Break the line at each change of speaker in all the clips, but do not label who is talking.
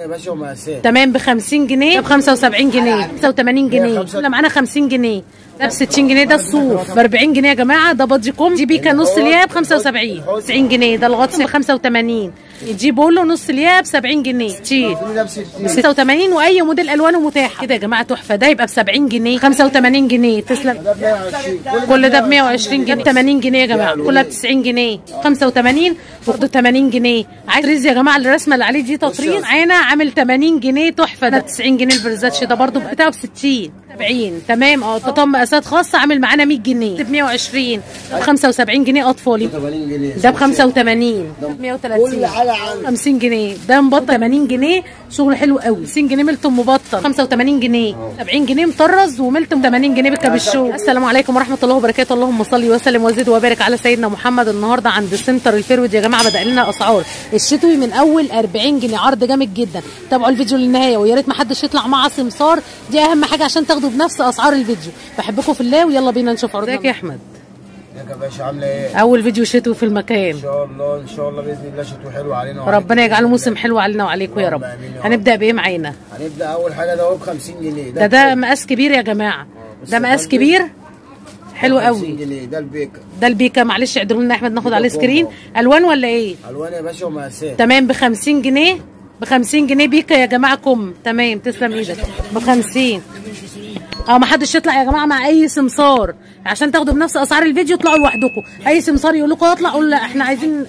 يا باشا ومقاسات
تمام ب 50 جنيه ب 75 جنيه 85 جنيه لا معانا 50 جنيه ده ب 60 جنيه ده الصوف ب 40 جنيه يا جماعه ده بادجي كوم دي بيكا نص ليا ب 75 90 جنيه ده الغطس ب 85 دي بولو نص ليا ب 70 جنيه 60
كل ده ب 60
ب 86 واي موديل الوانه متاحه كده يا جماعه تحفه ده يبقى ب 70 جنيه 85 جنيه تسلم
ده ب 120
كل ده ب 120 جنيه 80 جنيه يا جماعه كلها ب 90 جنيه 85 وخدوا 80 جنيه عايز ريز يا جماعه الرسمه اللي عليه دي تطريز معانا عامل 80 جنيه تحفه ده 90 جنيه الفرزاتش ده برده بتاعه ب 60 70 تمام اه قطن مقاسات خاصه عامل معانا 100 جنيه ب 120 ب 75 جنيه اطفالي
80 جنيه
ده ب 85 ب 130
كل حاجه عندي
50 جنيه ده مبطن 80 جنيه شغل حلو قوي 50 جنيه ميلتون مبطن 85 جنيه 70 جنيه مطرز وميلتون 80 جنيه بالكابشو السلام عليكم ورحمه الله وبركاته اللهم صل وسلم وزد وبارك على سيدنا محمد النهارده عند سنتر الفيرود يا جماعه بدا لنا اسعار الشتوي من اول 40 جنيه عرض جامد جدا تابعوا الفيديو للنهايه ويا ريت ما حدش يطلع معاه سمسار دي اهم حاجه عشان تاخدوا بنفس اسعار الفيديو بحبكم في الله ويلا بينا نشوف عروضنا ازيك يا احمد
ازيك يا باشا عامله ايه؟
اول فيديو شتوي في المكان
ان شاء الله ان شاء الله باذن الله شتوي حلو علينا
ربنا يجعله موسم حلو علينا وعليكم يا رب
اللهم آمين يا رب.
هنبدا بايه معانا
هنبدا اول حاجه ده هو ب 50 جنيه
ده ده مقاس كبير يا جماعه
بس
ده مقاس
ده
كبير حلو
50
قوي
جنيه ده البيكا
ده البيكا معلش اعدلوا لنا يا احمد ناخد عليه سكرين الوان ولا ايه
الوان يا باشا ومقاسات
تمام ب 50 جنيه ب 50 جنيه بيكا يا جماعه كم تمام تسلم ايدك ب 50 اه ما حدش يطلع يا جماعه مع اي سمسار عشان تاخدوا بنفس اسعار الفيديو اطلعوا لوحدكم اي سمسار يقول لكم اطلع قول لا احنا عايزين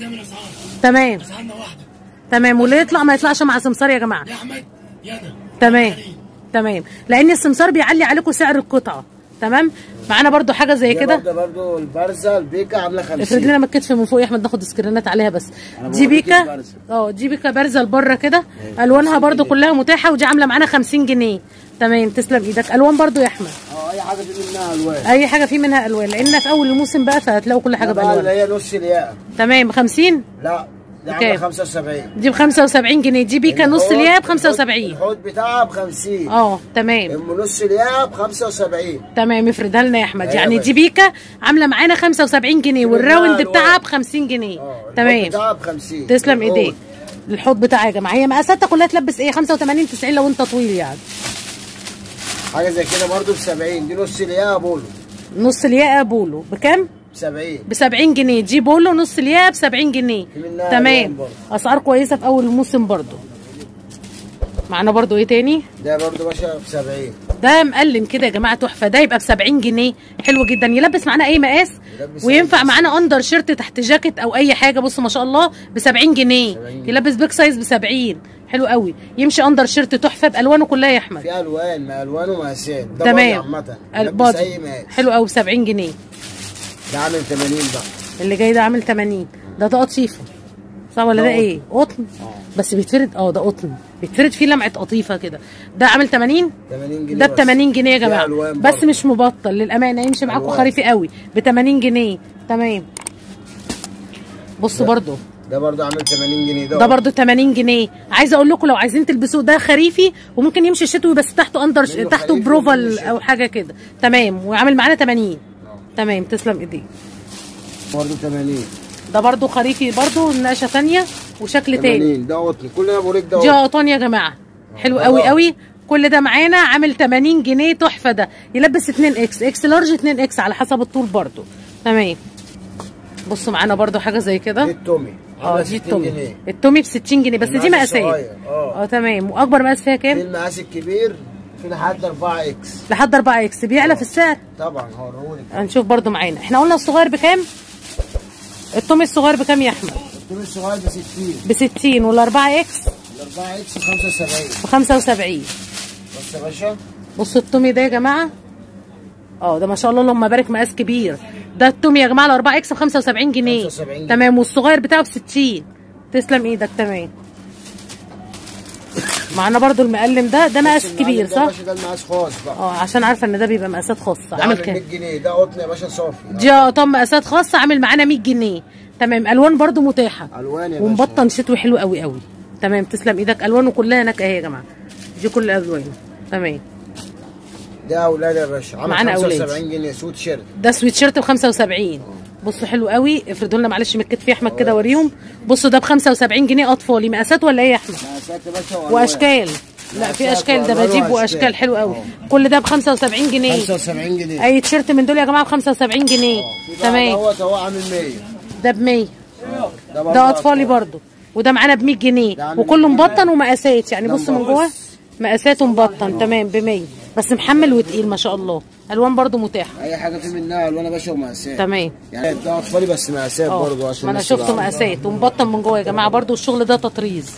تمام تمام واللي يطلع ما يطلعش مع سمسار يا جماعه
يا احمد يا ده
تمام تمام لان السمسار بيعلي عليكم سعر القطعه تمام معانا برضو حاجه زي
ده
كده
برضه برضه البرزه البيكا عامله 50
افرد لنا من الكتف من فوق يا احمد ناخد سكرينات عليها بس
أنا
دي
بوريك
بيكا
البرزة.
اه دي بيكا بارزه لبره كده الوانها برضو كلها متاحه ودي عامله معانا 50 جنيه تمام تسلم ايدك الوان برضو يا احمد
اه اي حاجه في منها الوان
اي حاجه في منها الوان لان في اول الموسم بقى فهتلاقوا كل حاجه
ده بقى اللي
بالوان
هي نص الياقه
تمام 50
لا دي
بكام؟
عامله 75
دي ب 75 جنيه دي بيكا نص
الحوض-
الياء ب 75
الحوض بتاعها ب 50
اه تمام
ام نص الياقه ب 75
تمام افردها لنا يا احمد
أيوة
يعني
بس.
دي بيكا عامله معانا 75 جنيه
منها
والراوند
ألوان.
بتاعها ب 50 جنيه
اه الحوض
تمام
بتاعها ب 50
تسلم
الحوض.
ايديك الحوض بتاعها يا جماعه هي مقاساتها كلها تلبس ايه 85 90 لو انت طويل يعني
حاجه زي كده برضه ب 70 دي نص الياقه بولو
نص الياقه بولو بكام
ب 70
ب 70 جنيه دي بولو نص الياقه ب 70 جنيه
في منها
تمام
ألوان برضه.
اسعار كويسه في اول الموسم برضو معانا برضو ايه تاني
ده برضه باشا ب 70
ده مقلم كده يا جماعه تحفه ده يبقى ب 70 جنيه حلو جدا يلبس معانا اي مقاس
يلبس
وينفع
أي
معانا اندر شيرت تحت جاكيت او اي حاجه بصوا ما شاء الله ب 70 جنيه
70 جنيه.
يلبس بيك سايز ب 70 حلو قوي يمشي اندر شيرت تحفه بالوانه كلها يا احمد
في الوان ما الوان ومقاسات ده
تمام
بادي عامه يلبس
البادي
اي مقاس
حلو قوي ب 70 جنيه
ده عامل 80 بقى
اللي جاي ده عامل 80 ده ده قطيفه صح ولا
ده
ده ايه قطن بس بيتفرد اه ده قطن بيتفرد فيه لمعه قطيفه كده ده عامل 80
80 جنيه
ده ب
بس.
80 جنيه يا
في
جماعه
ألوان
بس
برضه.
مش مبطل للامانه يمشي معاكم
ألوان.
خريفي قوي ب 80 جنيه تمام بصوا
ده.
برضو
ده برضه عامل 80 جنيه ده
ده برضو 80 جنيه عايزه اقول لكم لو عايزين تلبسوه ده خريفي وممكن يمشي شتوي بس تحته اندر
منه
تحته
خريفي
بروفال
ومنه شتوي.
او حاجه كده تمام وعامل معانا 80 تمام تسلم ايديك
برضه 80
ده برضو خريفي برضو نقشه ثانيه وشكل تاني
80 ده قطن كل ده بوريك ده
دي
قطن
قطن يا جماعه حلو
آه.
قوي قوي كل ده معانا عامل 80 جنيه تحفه ده يلبس 2 اكس اكس لارج 2 اكس على حسب الطول برضو تمام بصوا معانا برضو حاجه زي
دي
كده
التومي
اه
عامله
دي
60
التومي
جنيه
التومي ب 60 جنيه بس دي
المقاس
مقاسات
الصغير، اه
اه تمام واكبر مقاس فيها
في
كام
المقاس الكبير في لحد 4 اكس
لحد 4 اكس بيعلى في السعر
طبعا هوريهولك
هنشوف برضو معانا احنا قلنا الصغير بكام التومي الصغير بكام يا احمد
التومي الصغير ب 60
ب 60 والاربعة اكس
ال 4 اكس ب 75
ب 75
بص يا باشا
بصوا التومي ده يا جماعه اه ده ما شاء الله اللهم بارك مقاس كبير ده التومي يا جماعه الاربعة اكس ب 75 جنيه
75 جنيه.
تمام والصغير بتاعه ب 60 تسلم ايدك تمام معانا برضو المقلم ده ده مقاس
بص
كبير
المعلم ده يا
صح
باشا ده المقاس خاص بقى
اه عشان عارفه ان ده بيبقى مقاسات خاصه
ده
عامل
عامل
كام
100 جنيه ده قطن يا باشا صافي
دي قطن مقاسات خاصه عامل معانا 100 جنيه تمام الوان برضو متاحه
الوان يا باشا
ومبطن شتوي حلو قوي قوي تمام تسلم ايدك الوانه كلها هناك اهي يا جماعه دي كل الالوان تمام
ده اولاد يا باشا عامل
معانا أولاد.
75 جنيه سوت شيرت
ده سويت شيرت ب 75 بصوا حلو قوي افردوا لنا معلش من الكتف يا احمد كده وريهم بصوا ده ب 75 جنيه اطفالي مقاسات ولا ايه يا احمد
مقاسات يا باشا وألوان.
واشكال لا في
مقاسات
اشكال ده
وألوان
بجيب
وأشكال.
واشكال حلو قوي كل ده ب 75 جنيه
75 جنيه
اي تيشيرت من دول يا جماعه ب 75 جنيه تمام
دوت هو عامل 100
ده ب 100
برضه
ده اطفالي برضو وده معانا ب 100 جنيه
ده عامل
وكله
100
مبطن ومقاسات يعني
ده
بص من
مبطن.
جوه مقاسات ومبطن تمام ب 100 بس محمل وتقيل ما شاء الله الوان برضو متاحه
اي حاجه في منها الوان يا باشا ومقاسات
تمام
يعني ده اطفالي بس مقاسات
اه
برضه عشان
ما انا
الناس
شفته
تبقى
مقاسات ومبطن من جوه يا جماعه برضو الشغل ده تطريز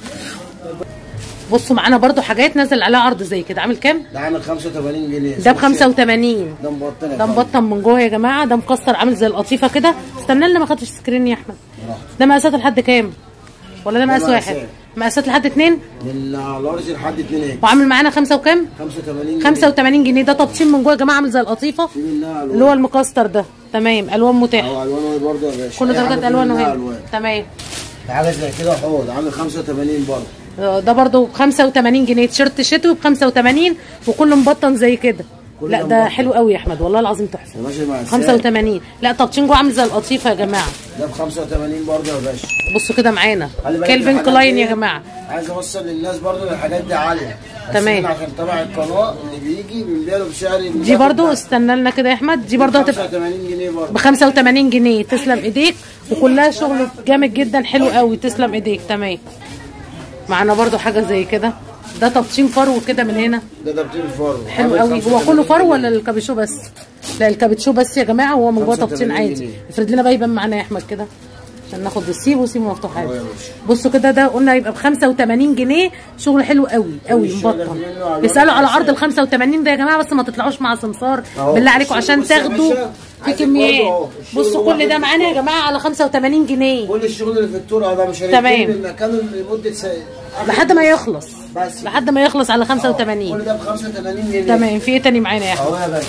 بصوا معانا برضو حاجات نزل عليها عرض زي كده عامل كام
ده عامل 85 جنيه
ده ب 85
ده مبطن يا
ده
فندم.
مبطن من جوه يا جماعه ده مكسر عامل زي القطيفه كده استنى لنا ما خدتش سكرين يا احمد ده مقاسات لحد كام ولا ده مقاس واحد
مقاسات.
مقاسات لحد اتنين
من لارج لحد 2 اكس
وعامل معانا خمسة وكام
85 جنيه
85 جنيه ده تبطين من جوه يا جماعه عامل زي القطيفه
في منها
اللي هو المكستر ده تمام الوان متاحه
او الوان برضه يا باشا
كل
أي حاجة
درجات
في
الوانه
منها
هنا
ألوان.
تمام
في حاجه زي كده حوض عامل 85 برضه
آه، ده برضو ب 85 جنيه تيشيرت شتوي ب 85 وكله مبطن زي كده
كل
لا
ده
ده
مبطن.
حلو قوي يا احمد والله العظيم تحفه
يا باشا مقاسات
85 لا تبطين جوه عامل زي القطيفه يا جماعه
ده ب 85 برضه يا باشا
بصوا كده معانا
خلي بالك
كيلفين
الحاجات
كلاين
دي
يا جماعه
عايز اوصل للناس برضه ان الحاجات دي عاليه بس
تمام.
إحنا عشان تبع القناه اللي بيجي بنبيع له بسعر
دي برضو استنى لنا كده يا احمد دي برضو هتبقى
85 جنيه برضه
ب 85 جنيه تسلم ايديك وكلها شغل جامد جدا حلو قوي تسلم ايديك تمام معانا برضو حاجه زي كده ده تبطين فرو كده من هنا
ده ده بتيجي فرو
حلو قوي هو كله فرو ولا الكابيشو بس لا الكابيشو بس يا جماعه هو من جوه
85
تبطين عادي
جنيه.
افرد لنا بقى يبان معانا يا احمد كده عشان ناخد السيب وسيب مفتوح عادي
أهو يا باشا.
بصوا كده ده قلنا يبقى ب 85 جنيه شغل حلو قوي قوي
الشغل ده
مبطن
في منه ألوان
اسالوا على عرض ال
وأشكال.
85 ده يا جماعه بس ما تطلعوش مع سمسار
أهو.
بالله عليكم عشان
بص يا
تاخدوا
باشا،
في
عايزك
كميات
برضه أهو. الشغل
بصوا
هو
كل ده
حلو.
معانا يا جماعه على 85 جنيه
كل الشغل اللي في التور ده مش
تمام.
هنتكلم المكان لمده سنه
لحد ما يخلص
بس.
لحد ما يخلص على
كل
85
ده ب 85 جنيه
تمام في ايه تاني معانا يا احمد
اهو يا باشا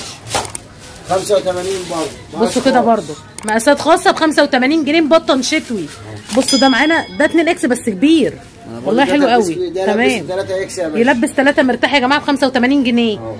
85 برضه
بصوا كده برضو مقاسات خاصه ب 85 جنيه مبطن شتوي بصوا ده معانا ده 2 اكس بس كبير والله حلو قوي تمام
3 اكس يا باشا
يلبس 3 مرتاح يا جماعه ب 85 جنيه
أهو.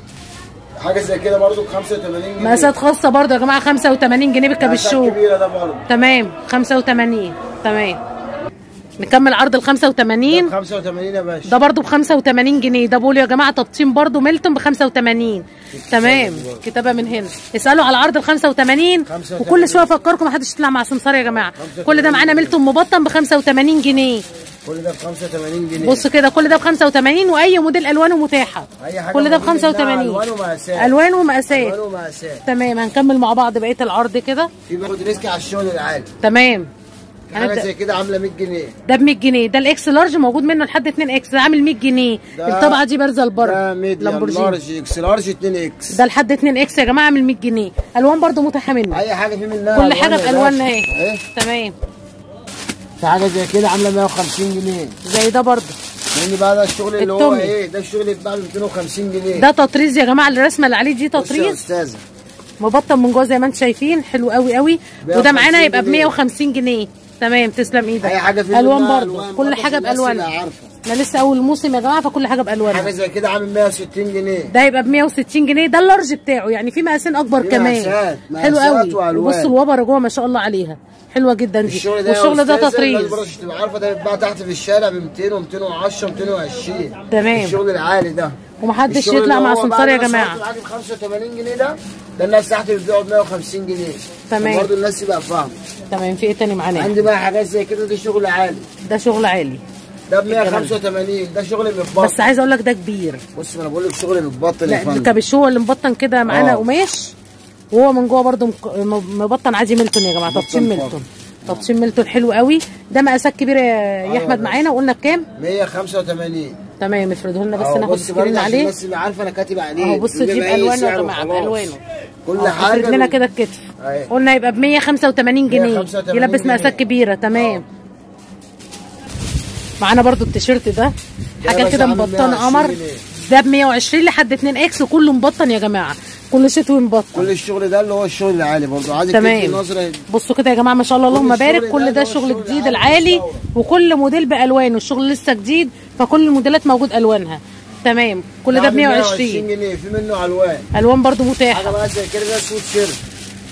حاجه زي كده برضه ب 85 جنيه
مقاسات خاصه برضو يا جماعه 85 جنيه
مقاسات
بالكابيشو
كبيره ده برضه
تمام 85 تمام نكمل عرض ال
ده
85
ب 85 يا باشا
ده برضو ب 85 جنيه ده بقول يا جماعه تبطين برضو ميلتون ب 85 تمام كتابه من هنا اسالوا على عرض ال 85
85.
وكل شويه افكركم ما حدش يطلع مع سمسار يا جماعه كل ده معانا ميلتون مبطن ب 85 جنيه
كل ده ب 85 جنيه
بص كده كل ده ب 85 واي موديل الوانه متاحه
اي حاجه
كل ده ب
موجود منها
85
الوان ومقاسات
الوان ومقاسات
الوان ومقاسات
تمام هنكمل مع بعض بقيه العرض كده
في باخد ريسك على الشغل العالي
تمام
حاجه
هنبدأ
زي كده عامله 100 جنيه
ده ب 100 جنيه ده الاكس لارج موجود منه لحد 2 اكس ده عامل 100 جنيه
ده-
الطبعه دي بارزه لبره
ده ميديم
لامبورجيني
لارج اكس لارج 2 اكس
ده لحد 2 اكس يا جماعه عامل 100 جنيه الوان برضو متاحه منه
اي حاجه في منها
كل
ألوان
حاجه
يا
بالواننا
باشا.
اهي
اهي
تمام
في حاجه زي كده عامله 150 جنيه
زي ده برضو
لان بقى ده الشغل اللي هو
التومي.
ايه ده الشغل اللي بيتباع ب 250 جنيه
ده تطريز يا جماعه الرسمه اللي عليه دي
بص يا
تطريز
استاذه
مبطن من جوه زي ما انتم شايفين حلو قوي قوي وده
150
معانا يبقى ب
جنيه.
150 جنيه تمام تسلم ايدك
اي حاجه في
الوان
منها
برضو
ألوان
كل
برضه
حاجه
عشان الناس
بالوانها
تبقى عارفه
احنا لسه اول موسم يا جماعه فكل حاجه
حاجه
بالوانها
زي كده عامل 160 جنيه
ده يبقى ب 160 جنيه ده اللارج بتاعه يعني في مقاسين اكبر
في
كمان
مقاسات،
حلو
مقاسات
قوي
وألوان.
وبصوا الوبره جوه ما شاء الله عليها حلوه جدا دي
الشغل ده
والشغل ده تطريز
مش تبقى عارفه ده بيتباع تحت في الشارع ب 200 و210 و220
تمام.
الشغل العالي ده
ومحدش
الشغل
يطلع
اللي
مع
هو
سمسار
بعد
يا
ما
جماعه
صرفت معاك ب 85 جنيه ده ده الناس تحت بتبيعه ب 150 جنيه
تمام.
برضه الناس تبقى فاهمه
تمام في ايه تاني معانا
عندي بقى حاجات زي كده دي شغل عالي
ده شغل عالي
ده ب 185 ده شغل متبطن
بس عايزه اقول لك ده كبير
بص ما انا بقول لك شغل متبطن يا
لا
فندم
الكابيشو اللي مبطن كده معانا
آه.
قماش وهو من جوه برده مبطن عادي ميلتون يا جماعه تبطين
مبطن
ميلتون تبطين ميلتون حلو قوي ده مقاسات كبيره يا يا
آه،
احمد
بس.
معانا وقلنا بكام
185
تمام افرده لنا بس
أهو
ناخد
بص برضه
سكرين
عشان
عليه
الناس اللي عارفه انا كاتب عليه
اهو بص
بيبقى
جيب
إيه
الوانه يا
سعره
جماعه
وخلاص.
بالوانه
كل
اه،
حاجه
افرد لنا
بال-
كده الكتف
أهي.
قلنا يبقى ب 185 جنيه
185
يلبس
جنيه.
مقاسات كبيره تمام معانا برضو التيشيرت ده
ده
حاجه
بس
كده
عامل
مبطنه
120
قمر
جنيه.
ده ب 120 لحد 2 اكس وكله مبطن يا جماعه كله شتوي مبطن
كل الشغل ده اللي هو الشغل العالي برضه عايزك
تمام.
تدي نظره
بصوا كده يا جماعه ما شاء الله اللهم
الشغل
بارك
ده
كل
اللي
ده
هو
شغل
الشغل
جديد
العالي
العالي
المستورد.
وكل موديل بالوانه الشغل لسه جديد فكل الموديلات موجود الوانها تمام كل ده ب
عامل
120
جنيه في منه الوان
الوان برضو
حاجه
متاحه
بقى زي كده ده سوت شيرت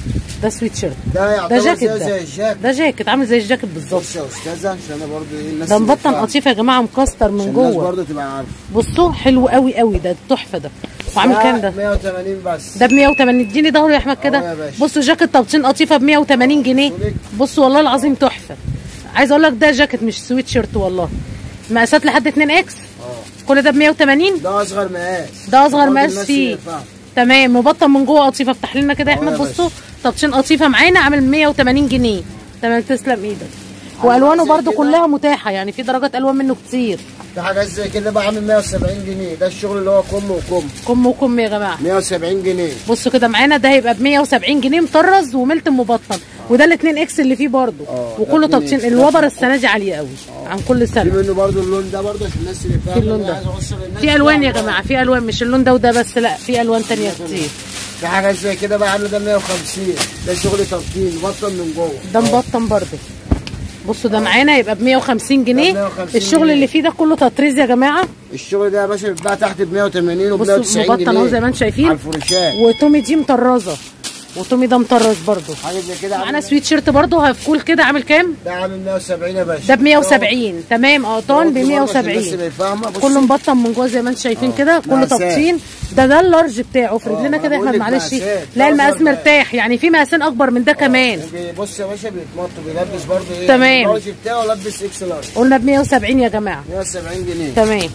ده سويت شيرت
ده
ده
يعتبر
جاكيت
زي زي
ده
الجاكيت
ده جاكيت عامل زي الجاكيت بالظبط
بص يا استاذه عشان انا برضه ايه الناس
ده
اللي
مبطن
بتفهم.
قطيف يا جماعه مكستر من
عشان الناس
جوه
برضه تبقى عارفه
بصوا حلو قوي قوي ده تحفه ده وعامل كام ده
180 بس
ده ب 180 اديني ظهره يا احمد
أهو يا
كده
باشا.
بصوا جاكيت تبطين قطيفه ب 180 جنيه
شوليك.
بصوا والله العظيم تحفه عايز اقول لك ده جاكيت مش سويت شيرت والله مقاسات لحد 2 اكس
اه
كل ده ب 180
ده اصغر مقاس
ده اصغر
برضه
مقاس
الناس
فيه
تفهم.
تمام مبطن من جوه قطيفه افتح لنا كده يا
أهو
احمد
يا باشا.
بصوا تبطين قطيفه معانا عامل 180 جنيه تمام تسلم ايدك والوانه
زي
برده
كده.
كلها متاحه يعني في درجات الوان منه كتير
ده حاجات زي كده بقى عامل 170 جنيه ده الشغل اللي هو كم وكم
كم وكم يا جماعه
170 جنيه
بصوا كده معانا ده هيبقى ب 170 جنيه مطرز وملت مبطن وده الاثنين اكس اللي فيه برده
اه، ده
وكله
اتنين
تبطين
اكس.
الوبر السنه دي عاليه قوي عن كل
في
سنه
منه برضه اللون ده برضه عشان الناس اللي فاهمه
في اللون
أنا
ده
عايز أوصل للناس
في الوان يا
فاهمة.
جماعه في الوان مش اللون ده وده بس لا في الوان تانية كتير
في حاجات زي كده بقى عامله ده 150 ده شغل تبطين بطن من جوه
ده مبطن برده بصوا ده معانا يبقى ب 150 جنيه
150
الشغل
جنيه.
اللي فيه ده كله تطريز يا جماعه
الشغل ده يا باشا بيتباع تحت ب 180 وب
بصوا
190 جنيه
مبطن اهو زي ما انتم شايفين
على الفروشات
وتومي دي مطرزه وتومي ده مطرز برده
حاجه زي كده
معانا
عامل
سويت شيرت برده هفكول كده عامل كام
ده عامل 170 يا باشا
ده ب 170 تمام قطان ب
الناس
170
اللي فاهمه بص
كله مبطن من جوه زي ما انتم شايفين كده كله
مقاسات.
تبطين ده ده اللارج بتاعه افرد
اه،
لنا
ما
كده يا
انا
احمد
بقول لك
معلش
مقاسات.
لا
ده
المقاس
أصغر مقاس.
مرتاح يعني في مقاسين اكبر من ده كمان
وبي- بص يا باشا بيتمط وبيلبس برضه ايه
تمام.
الراوج بتاعه لبس اكس لارج
قلنا ب 170 يا جماعه
170 جنيه
تمام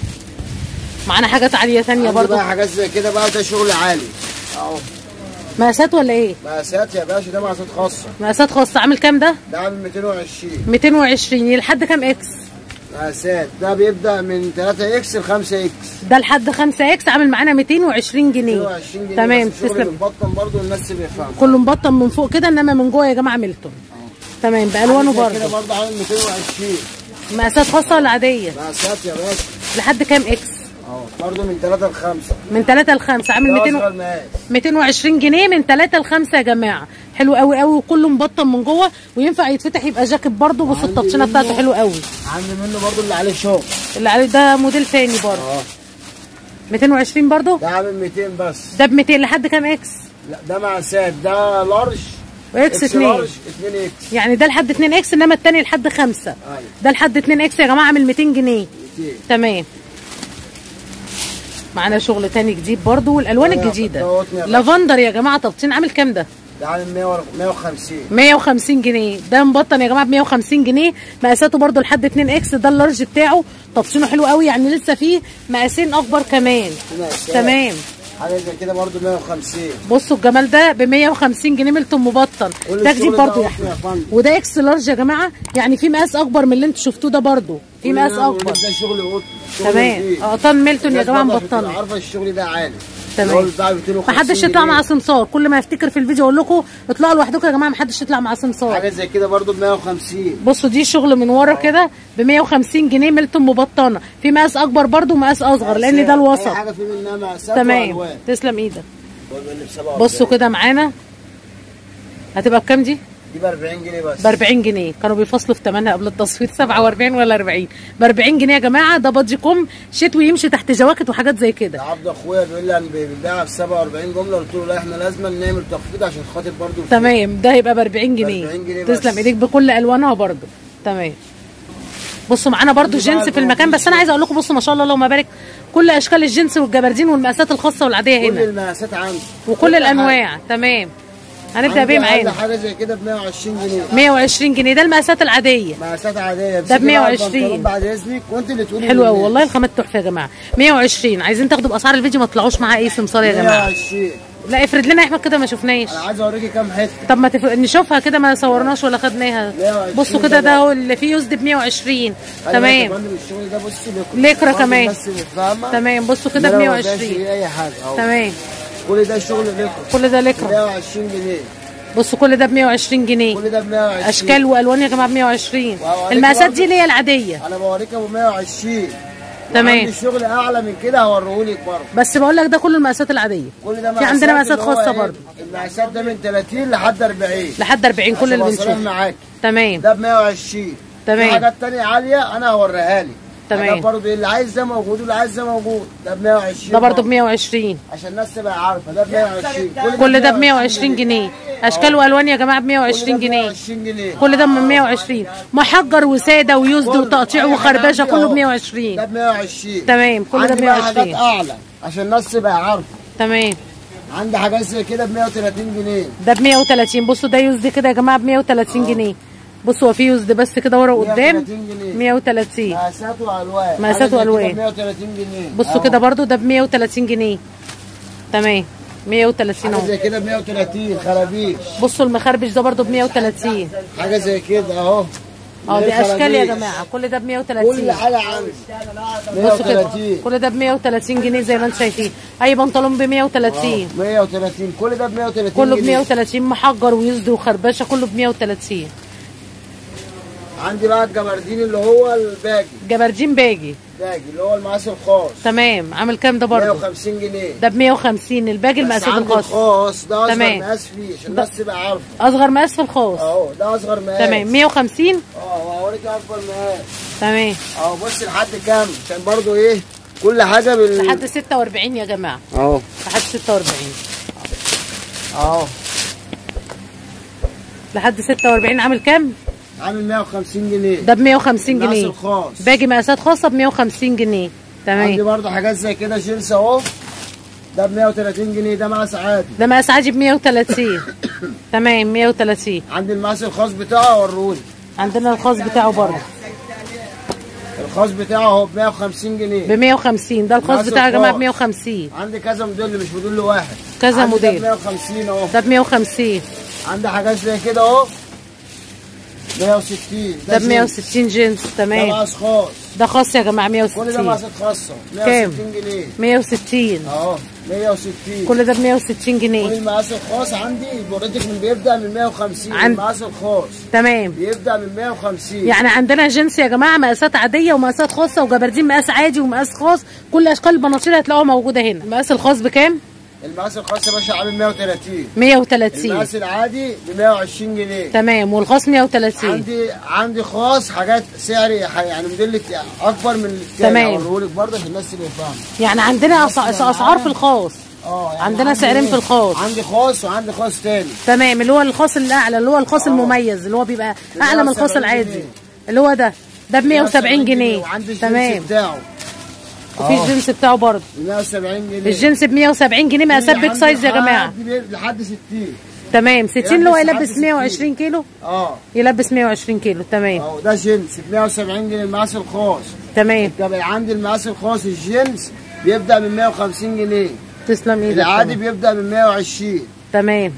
معانا حاجات عاليه ثانيه
عندي
برضو
بقى حاجات زي كده بقى ده شغل عالي اهو
مقاسات ولا ايه
مقاسات يا باشا ده مقاسات خاصه
مقاسات خاصه عامل كام ده
ده عامل 220
220 لحد كام اكس
مقاسات ده بيبدا من 3 اكس ل 5 اكس
ده لحد 5 اكس عامل معانا 220 جنيه
220 جنيه
تمام
بس الشغل
تسلم
مبطن برضه الناس اللي بيفهموا
كله مبطن من فوق كده انما من جوه يا جماعه ميلتون تمام بالوانه
حاجة زي كده
برضه
برضه عامل 220
مقاسات خاصه ولا عاديه
مقاسات يا باشا
لحد كام اكس
اهو برضه من 3 ل 5
من 3 ل 5 عامل
ده
200
اصغر مقاس
220 جنيه من 3 ل 5 يا جماعه حلو قوي قوي وكله مبطن من جوه وينفع يتفتح يبقى جاكيت برضه بص
عندي
التبطينه
منه-
بتاعته حلو قوي
عندي منه برضه اللي عليه شغل
اللي عليه ده موديل تاني برضه
اه
220 برضه
ده عامل 200 بس
ده ب 200 لحد كام اكس
لا ده مقاسات ده لارج
واكس 2
لارج 2 اكس
يعني ده لحد 2 اكس انما التاني لحد 5
ايوه
ده لحد 2 اكس يا جماعه عامل 200 جنيه
200
تمام معانا شغل تاني جديد برضو والالوان
ده
الجديده
دوتني يا باشا.
لافندر يا جماعه تبطين عامل كام ده
ده عامل 100 150
150 جنيه ده مبطن يا جماعه ب 150 جنيه مقاساته برضو لحد 2 اكس ده اللارج بتاعه تبطينه حلو قوي يعني لسه فيه مقاسين اكبر كمان
في مقاسات.
تمام
حاجه زي كده برضه 150
بصوا الجمال ده ب 150 جنيه ملتون مبطن
كل
ده
الشغل
جديد
ده
برضو يا
قطن
احمد
يا فندم.
وده اكس لارج يا جماعه يعني في مقاس اكبر من اللي انتوا شفتوه ده برضو في مقاس اكبر
ده شغل قطن شغل
تمام
نضيف.
قطن ميلتون يا
الناس
جماعه
برضه عشان تبقى
مبطنه
عارفه الشغل ده عالي
تمام.
اللي هو بتاع 250
محدش يطلع
جنيه.
مع سمسار كل ما يفتكر في الفيديو اقول لكم اطلعوا لوحدكم يا جماعه محدش يطلع مع سمسار
حاجه زي كده برضه ب 150
بصوا دي شغل من ورا كده ب 150 جنيه ميلتون مبطنه في مقاس اكبر برضو ومقاس اصغر لان ده
اي
الوسط
حاجه في منها مقاسات
تمام
والوان
تسلم ايدك
واللي ب 47.
بصوا كده معانا هتبقى بكام دي؟
دي ب 40 جنيه بس
ب 40 جنيه كانوا بيفصلوا في ثمنها قبل التصوير 47 ولا 40 ب 40 جنيه يا جماعه ده بادجي كوم شتوي يمشي تحت جواكت وحاجات زي
ده
كده
عبد اخويا بيقول لي انا بيبيعها ب 47 جمله قلت له لا احنا لازم نعمل تخفيض عشان خاطر برضه
تمام ده هيبقى ب 40 جنيه
40 جنيه بس.
تسلم ايديك بكل الوانها برضو تمام بصوا معانا برضو
دي بقى
جنس في المكان بس انا عايزه اقول لكم بصوا ما شاء الله اللهم بارك كل اشكال الجنس والجبردين والمقاسات الخاصه والعاديه
كل
هنا
المقاسات عندي
وكل
كل
الانواع تمام هنبدا
عندي
بيه
أقل
معانا
حاجه زي كده ب 120 جنيه
120 جنيه ده المقاسات العاديه
مقاسات عاديه
ده ب 120.
بعد اذنك وانت اللي تقولي
حلوه قوي
للناس.
والله الخامات تحفه يا جماعه 120 عايزين تاخدوا باسعار الفيديو ما تطلعوش معاه اي سمسار يا جماعه
120
لا افرد لنا يا احمد كده ما شفناش
انا عايز اوريكي كام حته
طب ما تف... نشوفها كده ما صورناش ولا خدناها
120
بصوا كده ده
ده
هو اللي فيه يوزد ب 120
أيوة يا
تمام
فندم، الشغل ده بصي لكرة
لكرة
برضه
كمان.
الناس اللي فاهمه
تمام بصوا كده ب
إن أنا ما ببيعش
120
اي حاجه اهو
تمام
كل ده شغل لكرة
كل ده لكرة
120 جنيه
بصوا كل ده ب 120 جنيه
كل ده ب 120
اشكال والوان يا جماعه ب 120
وهوريك
المقاسات
برضه-
دي اللي هي العاديه
انا بوريك ابو 120
تمام.
عندي شغل اعلى من كده هوريهولك برضه
بس بقول لك ده كل المقاسات العاديه
كل ده
في عندنا مقاسات
اللي هو
خاصه
إيه؟
برضه
المقاسات ده من 30 لحد 40
لحد 40 كل اللي
عشان أبقى صريح
بنشوفه
معاك
تمام
ده ب 120
تمام.
في حاجات تانية عالية انا هوريها لك
تمام.
حاجات برضه اللي عايز ده موجود واللي عايز ده موجود ده ب 120
ده برضه ب 120
عشان الناس تبقى عارفه ده ب 120
كل ده ب 120 جنيه اشكال والوان يا جماعه ب 120 جنيه
120 جنيه
كل ده من 120 محجر وساده ويزد وتقطيع وخربشه كله ب 120
ده ب 120
تمام كل ده ب
عندي بقى حاجات
120
اعلى عشان الناس تبقى عارفه
تمام
عندي حاجات زي كده ب 130 جنيه
ده ب 130 بصوا ده يوزد كده يا جماعه ب 130 جنيه بصوا هو في يوزد بس كده ورا وقدام
130 جنيه
130
مقاسات والوان
مقاسات
حاجة زي كده
وألوان.
ب 130 جنيه
بصوا
أهو.
كده برضو ده ب 130 جنيه تمام 130
حاجه
اهو
زي كده ب 130 خرابيش
بصوا المخربش ده برضو ب 130
حاجه زي كده اهو
اه دي
غير
اشكال يا
خرابيش.
جماعه كل ده ب
كل
130
حاجه عندي
بصوا كده
130
كل ده ب 130 جنيه زي ما انتم شايفين اي بنطلون ب 130
130 كل ده ب 130
كله ب
جنيه.
130 محجر ويزد وخربشه كله ب 130
عندي بقى الجبردين اللي هو الباجي
جبرجين باجي
باجي اللي هو المقاس الخاص
تمام عامل كام ده برضو
150 جنيه
ده ب 150 الباجي
بس
المقاسات
عندي
الخاص
الخاص ده اصغر
تمام.
مقاس فيه عشان
ده-
الناس تبقى عارفه
اصغر مقاس في الخاص
اهو ده اصغر مقاس
تمام 150
اه وهوريك اكبر مقاس
تمام
اهو بص لحد كام عشان برضو ايه كل حاجه بال
لحد 46 يا جماعه
اهو
لحد 46
اهو
لحد 46 عامل كام
عامل 150 جنيه
ده ب 150
المقاس
جنيه
الخاص
باجي مقاسات خاصه ب 150 جنيه
عندي
تمام
برضو حاجات زي كده جينز اهو ده ب 130 جنيه ده مقاس عادي
ده مقاس عادي ب 130 تمام 130
عندي المقاس الخاص بتاعه اوريهولك
عندنا الخاص بتاعه برضه
الخاص بتاعه اهو ب 150 جنيه
ب 150 ده الخاص
مقاس
بتاعه يا جماعه ب
الخاص.
150
عندي كذا موديل مش موديل واحد
كذا
عندي
موديل.
ده ب 150 اهو
ده ب 150
عندي حاجات زي كده اهو 160
ده ب
جينز.
160 جنس
ده
تمام
مقاس خاص
ده خاص يا جماعه
كل ده
160
مقاسات خاصه
كام؟
160 جنيه
160
اهو 160
كل ده ب 160
كل
جنيه
المقاس الخاص عندي بوريتك من بيبدا من 150
عند-
المقاس الخاص
تمام
بيبدا من 150
يعني عندنا جنس يا جماعه مقاسات عاديه ومقاسات خاصه وجبردين مقاس عادي ومقاس خاص كل اشكال البناطيل هتلاقوها موجوده هنا المقاس الخاص بكام
المقاس الخاص يا باشا عامل 130
130
المقاس العادي ب 120 جنيه
تمام والخاص 130
عندي عندي خاص حاجات سعر يعني موديل اكبر من التاني
تمام.
اوريهولك برضه عشان الناس تبقى فاهمه
يعني عندنا أس- اسعار في الخاص
اه يعني
عندنا
عندي
سعرين
إيه؟
في الخاص.
عندي خاص وعندي خاص تاني
تمام اللي هو الخاص الاعلى اللي هو الخاص المميز اللي هو بيبقى اعلى من الخاص
170
العادي
جنيه.
اللي هو ده ده ب 170 جنيه
وعندي الجنس
تمام
بتاعه
وفي
آه.
الجنس بتاعه برضه
170 جنيه
الجنس ب 170 جنيه مقاسات بيج
عندي
سايز يا جماعه
لحد- لحد 60
تمام 60 اللي هو
يلبس
يلبس
لحد
120 كيلو
اه
يلبس 120 كيلو تمام
اهو ده جنس ب 170 جنيه المقاس الخاص
تمام
طب عندي المقاس الخاص الجنس بيبدا من 150 جنيه
تسلم ايدك
العادي
تمام.
بيبدا من 120
تمام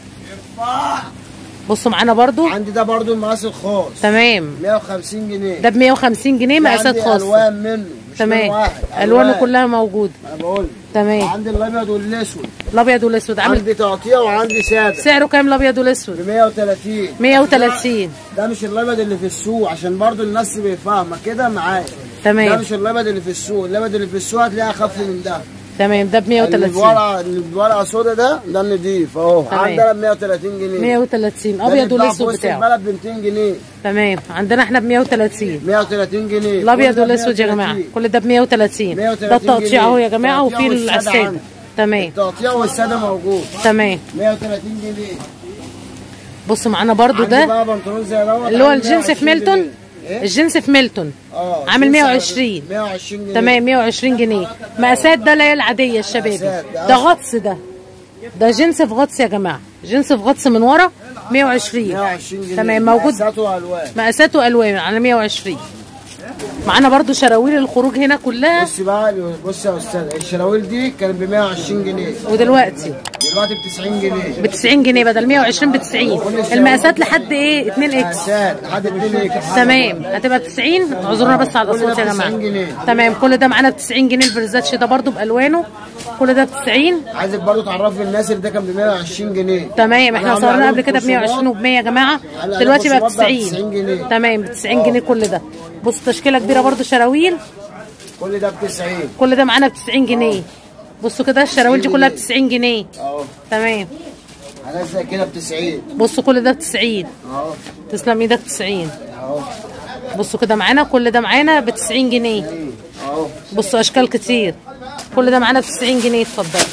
بصوا معانا برضو
عندي ده برضو المقاس الخاص
تمام
150 جنيه
ده ب 150 جنيه مقاسات
عندي
خاصه
الوان منه مش لون
تمام
واحد
الوانه
ألوان.
كلها موجوده
انا بقول
تمام
عندي الابيض والاسود
الابيض والاسود عامل
عندي تقطيع وعندي ساده
سعره كام الابيض
ب
والاسود
130
130
ده مش الابيض اللي في السوق عشان برضو الناس تبقى فاهمه كده معايا ده
تمام
مش الابيض اللي في السوق الابيض اللي في السوق هتلاقيها اخف من ده
تمام ده ب
اللي
130
بورقه اللي بورقه سودا ده ده النضيف اهو
تمام.
عندنا ب 130 جنيه
130
ده
ابيض
بيتباع في
والاسود
وسط
بتاعه
البلد ب 200 جنيه
تمام عندنا احنا ب 130
130 جنيه
الابيض
كل ده ب
والاسود يا
130.
جماعه كل ده ب 130 ده
130
التقطيع
جنيه.
اهو يا جماعه
التقطيع
وفي
والسادة
الساده
عندي.
تمام
التقطيع والساده موجود
تمام
130 جنيه
بصوا معانا برضو
عندي
ده
بقى بنطلون زي دوت
اللي هو
عامل
الجنس في
120
ميلتون
جنيه. ايه؟
الجنس في ميلتون
اه
عامل
جنس
120
120 جنيه
تمام 120 جنيه مقاسات ده اللي هي العاديه الشبابي
مقاسات، ده
ده غطس ده ده جنس في غطس يا جماعه جنس في غطس من ورا 120
120 جنيه
تمام موجود
مقاسات والوان
مقاساته الوان على 120 معانا برضو شراويل الخروج هنا كلها
بص بقى بص يا استاذ الشراويل دي كانت ب 120 جنيه
ودلوقتي
دلوقتي ب 90 جنيه
ب 90 جنيه بدل 120 ب 90 المقاسات لحد ايه 2 اكس
مقاسات لحد 2 اكس
تمام هتبقى ب 90 اعذرونا بس على
كل ده
الاصوات يا
ب 90
جماعه
جنيه.
تمام كل ده معانا ب 90 جنيه الفرزاتش ده برضو بالوانه كل ده ب 90
عايزك برضه تعرفي الناس اللي ده كان ب 120 جنيه
تمام احنا
أنا
صورنا
عامل
قبل كده ب
عليهم
120 وب 100 يا جماعه
على
دلوقتي بقى ب
خصومات بقى ب
90
90 جنيه.
تمام ب 90 جنيه كل ده بص تشكيله كبيره برضو شراويل
كل ده ب 90
كل ده معانا ب 90 جنيه بصوا كده الشراويل دي كلها ب 90 جنيه
اهو
تمام
حاجات زي كده ب 90
بصوا كل ده ب 90
اهو
تسلم ايدك 90
اهو
بصوا كده معانا كل ده معانا ب 90 جنيه
اهو
بصوا اشكال كتير كل ده معانا ب 90 جنيه اتفضل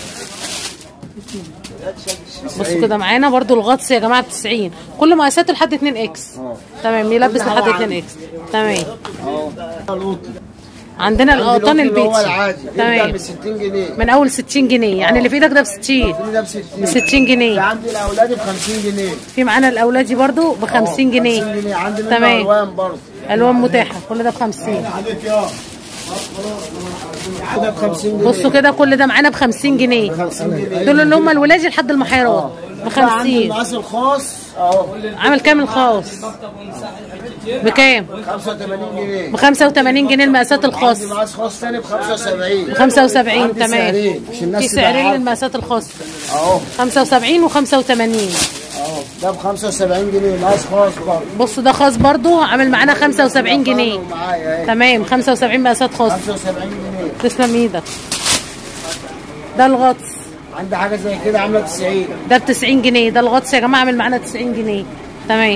بصوا كده معانا برضو الغطس يا جماعه ب 90 كل مقاساته لحد 2 اكس
اه
تمام يلبس
كل
لحد
هوا
2
عندي.
اكس تمام
اهو القطن
عندنا القطان
اللي هو
البيتي
العادي يبدا
تمام
ب 60 جنيه
من اول 60 جنيه يعني اللي في ايدك ده ب 60
في ده ب 60
ب 60 جنيه
في عندي الاولاد ب 50 جنيه
في معانا الاولادي برضو ب 50 جنيه
50 جنيه عندي منه
تمام
الوان برضه
الوان متاحه كل ده ب 50
ده ب 50 جنيه
بصوا كده كل ده معانا ب 50 جنيه
50 جنيه
دول اللي هم الولادي لحد المحيرات ب
عندي
50
المقاس الخاص اهو
عامل كام الخاص بكام
85 جنيه
ب 85 جنيه المقاسات
عندي
الخاص
مقاس خاص تاني ب 75
ب 75
عندي
تمام
سعرين عشان الناس
في
تبقى
سعرين
عارفة.
للمقاسات الخاصه
اهو
75 و85
اهو ده ب 75 جنيه مقاس خاص برضه
بصوا ده خاص برضو عامل معانا 75 جنيه
معايا اهي
تمام 75 مقاسات خاصه
75 جنيه
تسلم ايدك ده الغطس
عندي حاجه زي كده عامله 90
ده ب 90 جنيه ده الغطس يا جماعه عامل معانا 90 جنيه تمام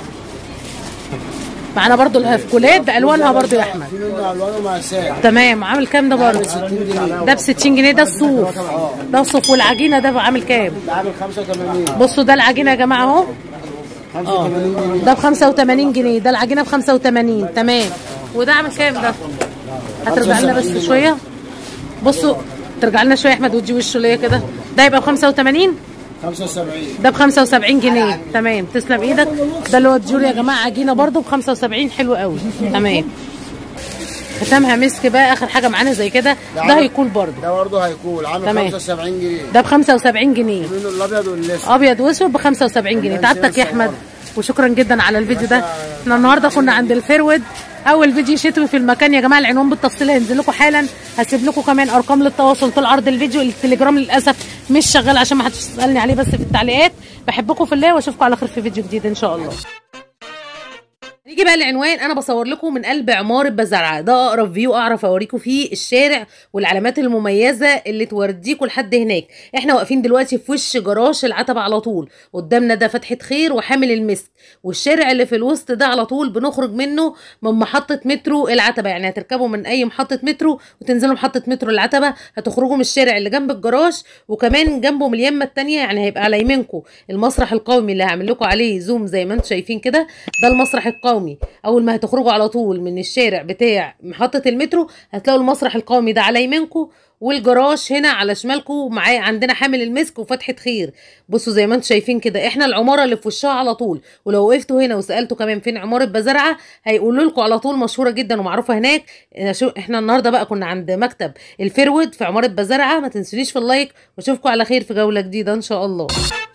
معانا برضو الافكولات بالوانها برضو يا احمد
في منه الوان ومقاسات
تمام عامل كام ده برضو
60 جنيه
ده ب 60 جنيه ده الصوف ده الصوف والعجينه ده عامل كام
ده عامل 85
بصوا ده العجينه يا جماعه اهو
85 جنيه
ده ب 85 جنيه ده العجينه ب 85 تمام وده عامل كام ده هترجع لنا بس شويه بصوا ترجع لنا شويه يا احمد وتجي وشه ليا كده ده يبقى ب 85
75
ده ب 75 جنيه تمام تسلم ايدك ده اللي هو الجوري يا جماعه عجينه برده ب 75 حلو قوي تمام ختامها مسك بقى اخر حاجه معانا زي كده ده هيكون برده
ده برضه هيكون عامل
تمام.
75 جنيه
ده ب 75 جنيه
منه الابيض والاسود
ابيض واسود ب 75 جنيه تعبتك يا احمد وشكرا جدا على الفيديو ده احنا النهارده كنا عند الفيرود اول فيديو شتوي في المكان يا جماعه العنوان بالتفصيل هينزل لكم حالا هسيب لكم كمان ارقام للتواصل طول عرض الفيديو التليجرام للاسف مش شغال عشان ما حدش يسالني عليه بس في التعليقات بحبكم في الله واشوفكم على خير في فيديو جديد ان شاء الله نيجي بقى العنوان انا بصور لكم من قلب عماره بزرعه ده اقرب فيو اعرف اوريكم فيه الشارع والعلامات المميزه اللي توديكم لحد هناك احنا واقفين دلوقتي في وش جراج العتبه على طول قدامنا ده فتحه خير وحامل المسك والشارع اللي في الوسط ده على طول بنخرج منه من محطه مترو العتبه يعني هتركبوا من اي محطه مترو وتنزلوا محطه مترو العتبه هتخرجوا من الشارع اللي جنب الجراج وكمان جنبه من اليمه التانيه يعني هيبقى على يمينكم المسرح القومي اللي هعمل لكم عليه زوم زي ما انتم شايفين كده ده المسرح القومي اول ما هتخرجوا على طول من الشارع بتاع محطه المترو هتلاقوا المسرح القومي ده على يمينكم والجراج هنا على شمالكم معاه عندنا حامل المسك وفتحه خير بصوا زي ما انتم شايفين كده احنا العماره اللي في وشها على طول ولو وقفتوا هنا وسالتوا كمان فين عماره بزرعه هيقولوا لكم على طول مشهوره جدا ومعروفه هناك احنا النهارده بقى كنا عند مكتب الفيرود في عماره بزرعه ما تنسونيش في اللايك واشوفكم على خير في جوله جديده ان شاء الله